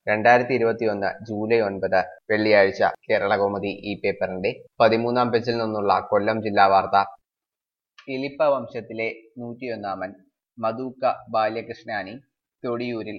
രണ്ടായിരത്തി ഇരുപത്തിയൊന്ന് ജൂലൈ ഒൻപത് വെള്ളിയാഴ്ച കേരളകൗമുദി ഈ പേപ്പറിന്റെ പതിമൂന്നാം പേജിൽ നിന്നുള്ള കൊല്ലം ജില്ലാ വാർത്ത ഇലിപ്പ വംശത്തിലെ നൂറ്റിയൊന്നാമൻ മധൂക്ക ബാല്യകൃഷ്ണാനി തൊടിയൂരിൽ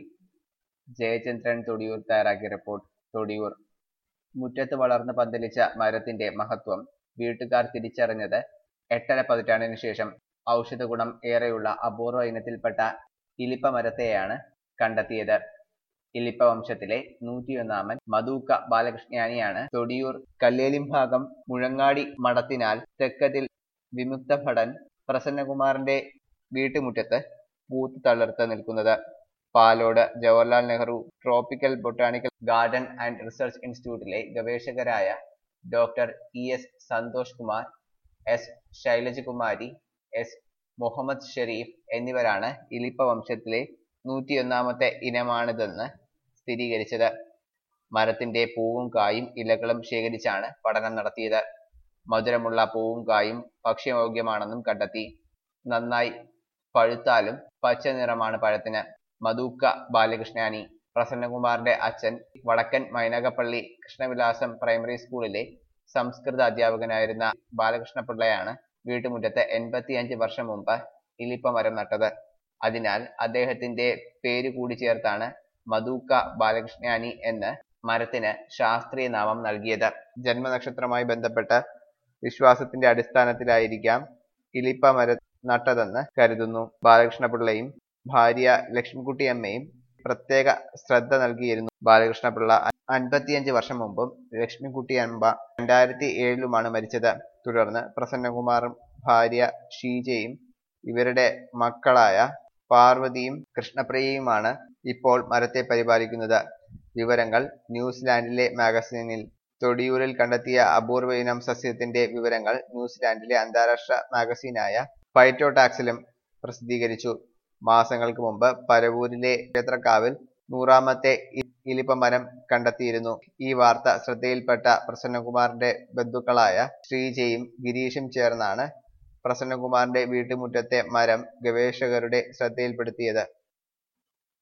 ജയചന്ദ്രൻ തൊടിയൂർ തയ്യാറാക്കിയ റിപ്പോർട്ട് തൊടിയൂർ മുറ്റത്ത് വളർന്ന് പന്തലിച്ച മരത്തിന്റെ മഹത്വം വീട്ടുകാർ തിരിച്ചറിഞ്ഞത് എട്ടര പതിറ്റാണ്ടിനു ശേഷം ഔഷധ ഗുണം ഏറെയുള്ള അപൂർവ ഇനത്തിൽപ്പെട്ട ഇലിപ്പ മരത്തെയാണ് കണ്ടെത്തിയത് ഇലിപ്പ വംശത്തിലെ നൂറ്റിയൊന്നാമൻ മധൂക്ക ബാലകൃഷ്ണയാനിയാണ് തൊടിയൂർ കല്ലേലിം ഭാഗം മുഴങ്ങാടി മഠത്തിനാൽ തെക്കത്തിൽ വിമുക്ത ഭടൻ പ്രസന്നകുമാറിന്റെ വീട്ടുമുറ്റത്ത് പൂത്ത് തളിർത്ത് നിൽക്കുന്നത് Palode Jawaharlal Nehru tropical botanical garden and research ഇൻസ്റ്റിറ്റ്യൂട്ടിലെ ഗവേഷകരായ doctor E S Santhosh Kumar S Shailajakumari S Muhammad Sherif എന്നിവരാണ് ഇലിപ്പ വംശത്തിലെ നൂറ്റിയൊന്നാമത്തെ ഇനമാണിതെന്ന് സ്ഥിരീകരിച്ചത് മരത്തിന്റെ പൂവും കായും ഇലകളും ശേഖരിച്ചാണ് പഠനം നടത്തിയത് മധുരമുള്ള പൂവും കായും ഭക്ഷ്യയോഗ്യമാണെന്നും കണ്ടെത്തി നന്നായി പഴുത്താലും പച്ച നിറമാണ് പഴത്തിന് മധൂക്ക ബാലകൃഷ്ണാനി പ്രസന്നകുമാറിന്റെ അച്ഛൻ വടക്കൻ മൈനകപ്പള്ളി കൃഷ്ണവിലാസം പ്രൈമറി സ്കൂളിലെ സംസ്കൃത അധ്യാപകനായിരുന്ന ബാലകൃഷ്ണപിള്ളയാണ് വീട്ടുമുറ്റത്ത് എൺപത്തിയഞ്ച് വർഷം മുമ്പ് ഇലിപ്പ മരം നട്ടത് അതിനാൽ അദ്ദേഹത്തിന്റെ പേര് കൂടി ചേർത്താണ് മധൂക്ക ബാലകൃഷ്ണാനി എന്ന് മരത്തിന് ശാസ്ത്രീയ നാമം നൽകിയത് ജന്മനക്ഷത്രവുമായി ബന്ധപ്പെട്ട വിശ്വാസത്തിന്റെ അടിസ്ഥാനത്തിലായിരിക്കാം ഇലിപ്പ മരം നട്ടതെന്ന് കരുതുന്നു ബാലകൃഷ്ണപിള്ളയും ഭാര്യ ലക്ഷ്മിക്കുട്ടിയമ്മയും പ്രത്യേക ശ്രദ്ധ നൽകിയിരുന്നു ബാലകൃഷ്ണപിള്ള അൻപത്തിയഞ്ച് വർഷം മുമ്പും ലക്ഷ്മിക്കുട്ടിയമ്മ രണ്ടായിരത്തി ഏഴിലുമാണ് മരിച്ചത് തുടർന്ന് പ്രസന്നകുമാറും ഭാര്യ ഷീജയും ഇവരുടെ മക്കളായ പാർവതിയും കൃഷ്ണപ്രിയയുമാണ് ഇപ്പോൾ മരത്തെ പരിപാലിക്കുന്നത് വിവരങ്ങൾ ന്യൂസിലാൻഡിലെ മാഗസീനിൽ തൊടിയൂരിൽ കണ്ടെത്തിയ അപൂർവ ഇനം സസ്യത്തിന്റെ വിവരങ്ങൾ ന്യൂസിലാൻഡിലെ അന്താരാഷ്ട്ര മാഗസീനായ ഫൈറ്റോടാക്സിലും പ്രസിദ്ധീകരിച്ചു മാസങ്ങൾക്ക് മുമ്പ് പരവൂരിലെ ക്ഷേത്രക്കാവിൽ നൂറാമത്തെ ഇലിപ്പ മരം കണ്ടെത്തിയിരുന്നു ഈ വാർത്ത ശ്രദ്ധയിൽപ്പെട്ട പ്രസന്നകുമാറിന്റെ ബന്ധുക്കളായ ശ്രീജയും ഗിരീഷും ചേർന്നാണ് പ്രസന്നകുമാറിന്റെ വീട്ടുമുറ്റത്തെ മരം ഗവേഷകരുടെ ശ്രദ്ധയിൽപ്പെടുത്തിയത്